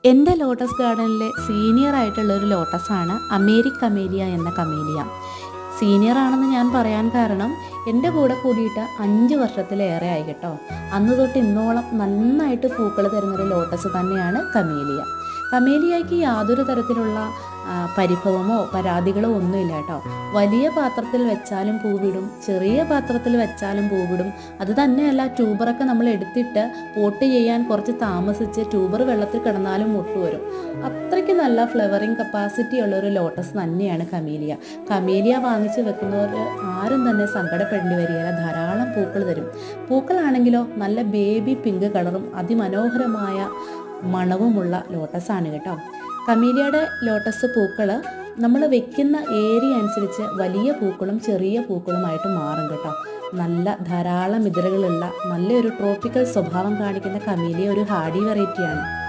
എൻ്റെ lotus ഗാർഡനിലെ senior ആയിട്ടുള്ള ഒരു ലോട്ടസാണ് അമേരിക് കമേലിയ എന്ന കമേലിയ സീനിയർ ആണെന്ന് ഞാൻ പറയാൻ കാരണം എൻ്റെ കൂടെ കൂടിയിട്ട് അഞ്ച് വർഷത്തിലേറെ ആയി കേട്ടോ അന്ന് തൊട്ട് ഇന്നോളം നന്നായിട്ട് പൂക്കൾ തരുന്നൊരു ലോട്ടസ് തന്നെയാണ് കമേലിയ കമേലിയയ്ക്ക് യാതൊരു തരത്തിലുള്ള ആ, പരിഭവമോ പരാതികളോ ഒന്നുമില്ല കേട്ടോ വലിയ പാത്രത്തിൽ വെച്ചാലും പൂവിടും ചെറിയ പാത്രത്തിൽ വെച്ചാലും പൂവിടും അത് തന്നെയല്ല ട്യൂബറൊക്കെ നമ്മൾ എടുത്തിട്ട് പോട്ട് ചെയ്യാൻ കുറച്ച് താമസിച്ച് ട്യൂബർ വെള്ളത്തിൽ കിടന്നാലും മുട്ട് വരും അത്രയ്ക്ക് നല്ല ഫ്ലവറിങ് കപ്പാസിറ്റി ഉള്ള ഒരു ലോട്ടസ് തന്നെയാണ് കമീലിയ കമീലിയ വാങ്ങിച്ച് വെക്കുന്നവർ ആരും തന്നെ സങ്കടപ്പെടേണ്ടി വരികയില്ല ധാരാളം പൂക്കൾ തരും പൂക്കളാണെങ്കിലോ നല്ല ബേബി പിങ്ക് കളറും അതിമനോഹരമായ മണവുമുള്ള ലോട്ടസാണ് കേട്ടോ കമീലിയയുടെ ലോട്ടസ് പൂക്കൾ നമ്മൾ വെക്കുന്ന ഏരിയ അനുസരിച്ച് വലിയ പൂക്കളും ചെറിയ പൂക്കളുമായിട്ട് മാറും കേട്ടോ നല്ല ധാരാളം ഇതളുകളുള്ള നല്ലൊരു ട്രോപ്പിക്കൽ സ്വഭാവം കാണിക്കുന്ന കമീലിയ ഒരു ഹാർഡി വെറൈറ്റിയാണ്